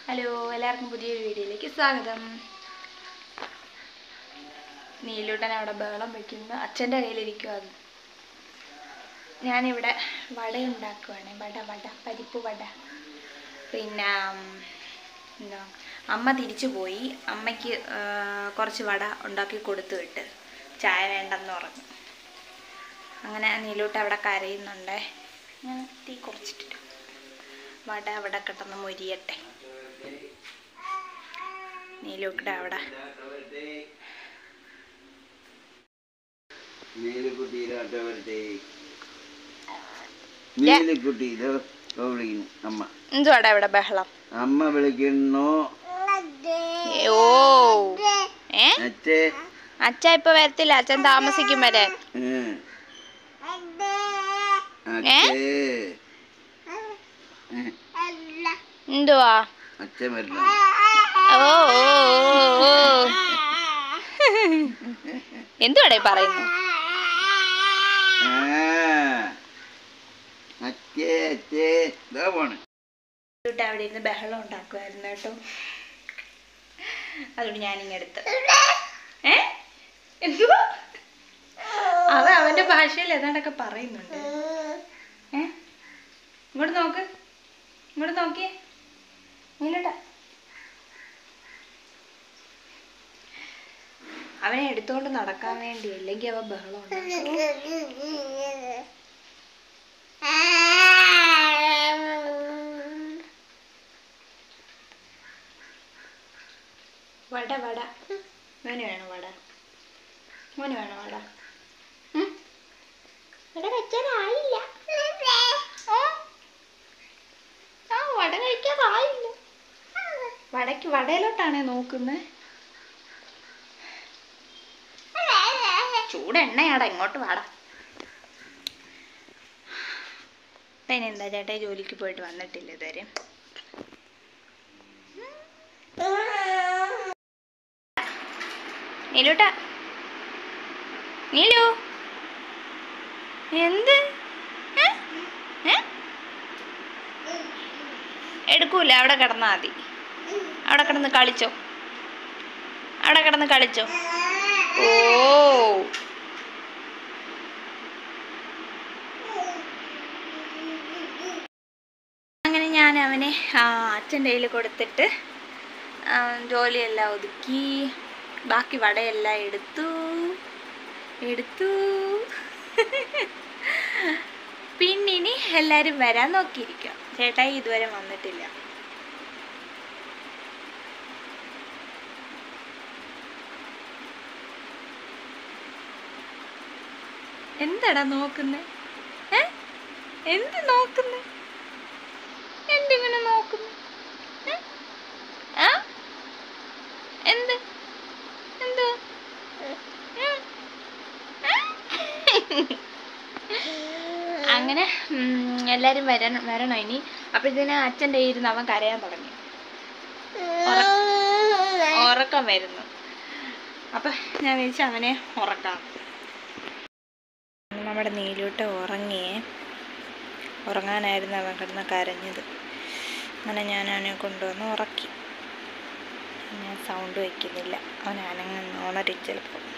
Hello എല്ലാവർക്കും പുതിയൊരു വീഡിയോയിലേക്ക് സ്വാഗതം നീലൂട്ടൻ അവിടെ ബഹളം വയ്ക്കുന്നു അച്ഛൻ്റെ കയ്യിലിരിക്കും അത് ഞാനിവിടെ വട ഉണ്ടാക്കുവാണ് വട വട പരിപ്പ് വട പിന്നെ ഉം, എന്താ അമ്മ തിരിച്ചു പോയി അമ്മയ്ക്ക് ആ, കുറച്ച് വട ഉണ്ടാക്കി കൊടുത്തു വിട്ട് ചായ വേണ്ടെന്ന് പറഞ്ഞു അങ്ങനെ നീലൂട്ട് അവിടെ കരയുന്നുണ്ടേ ഞാൻ തീ കുറച്ചിട്ടിട്ട് വട അവിടെ കിടന്ന് മൊരിയട്ടെ നീലൂക്കടെ അവിടെ നീലക്കുട്ടിയിലാട്ട വരട്ടെ നീലക്കുട്ടി ഇത് വിളിക്കുന്നു അമ്മ എന്തുവാടാ ഇവിടെ ബഹളം അമ്മ വിളിക്കുന്നു ഓ ഏ അച്ഛേ അച്ഛ ഇപ്പൊ വരത്തില്ല അച്ഛൻ താമസിക്കും വരാൻ ഏ. അച്ഛേ ഏ. എന്തുവാ അച്ഛൻ വരണം ഓ ഓ, ഓ, ഓ. എന്തുവാടേ പറയുന്നു ആ. അച്ഛേ അച്ഛേ ഇതാ പോണ് ഇവിടെ അവിടെ ഇരുന്ന് ബഹളം ഉണ്ടാക്കുമായിരുന്നു കേട്ടോ അതുകൊണ്ട് ഞാനിങ്ങെടുത്ത് ഏ എന്തുവാ അവൻ അവന്റെ ഭാഷയിൽ ഏതാണ്ടൊക്കെ പറയുന്നുണ്ട് ഏ ഇങ്ങോട്ട് നോക്ക് ഇങ്ങോട്ട് നോക്കിയേ നീലട്ടാ അവനെ എടുത്തോണ്ട് നടക്കാൻ വേണ്ടി അല്ലെങ്കിൽ അവൻ ബഹളം ഉണ്ടാക്കും വട വട മോന് വേണോ വട മോന് വേണോ വട ഉം? വട വെച്ചാലായില്ല ആ? ആ വട കഴിക്കാറായില്ല വടക്ക് വടയിലോട്ടാണേ നോക്കുന്നത് ചൂടെണ്ണയാടാ ഇങ്ങോട്ട് വാടാ അതിനെന്താ ചേട്ടായി ജോലിക്ക് പോയിട്ട് വന്നിട്ടില്ല ഇതുവരെ നീലൂട്ട നീലു എന്ത് ഏ? ഏ? എടുക്കൂല അവിടെ കിടന്നാ മതി അവിടെ കിടന്ന് കളിച്ചോ അവിടെ കിടന്ന് കളിച്ചോ ഓ അങ്ങനെ ഞാൻ അവനെ ആ, അച്ഛൻ്റെ കയ്യിൽ കൊടുത്തിട്ട് ആ, ജോലിയെല്ലാം ഒതുക്കി ബാക്കി വടയെല്ലാം എടുത്തു എടുത്തു പിന്നിനി എല്ലാവരും വരാൻ നോക്കിയിരിക്കാം ചേട്ടായി ഇതുവരെ വന്നിട്ടില്ല എന്താടാ നോക്കുന്നേ ഏ എന്ത് നോക്കുന്നേ എന്തിങ്ങനെ നോക്കുന്നു ഏ? ആ? എന്ത് എന്ത് ഏ? ഏ? അങ്ങനെ ഉം, എല്ലാരും വരണം വരണോ ഇനി അപ്പോഴത്തേന് അച്ഛൻ്റെ ഇരുന്ന് അവൻ കരയാൻ തുടങ്ങി ഉറ- ഉറക്കം വരുന്നു അപ്പൊ ഞാൻ വിളിച്ച് അവനെ ഉറക്കാം നമ്മുടെ നീലൂട്ട് ഉറങ്ങിയേ ഉറങ്ങാനായിരുന്നു അവൻ കിടന്ന് കരഞ്ഞത് അങ്ങനെ ഞാൻ അവനെ കൊണ്ടുവന്ന് ഉറക്കി ഞാൻ സൗണ്ട് വയ്ക്കുന്നില്ല അവൻ അനങ്ങ ഉണരും ചിലപ്പോൾ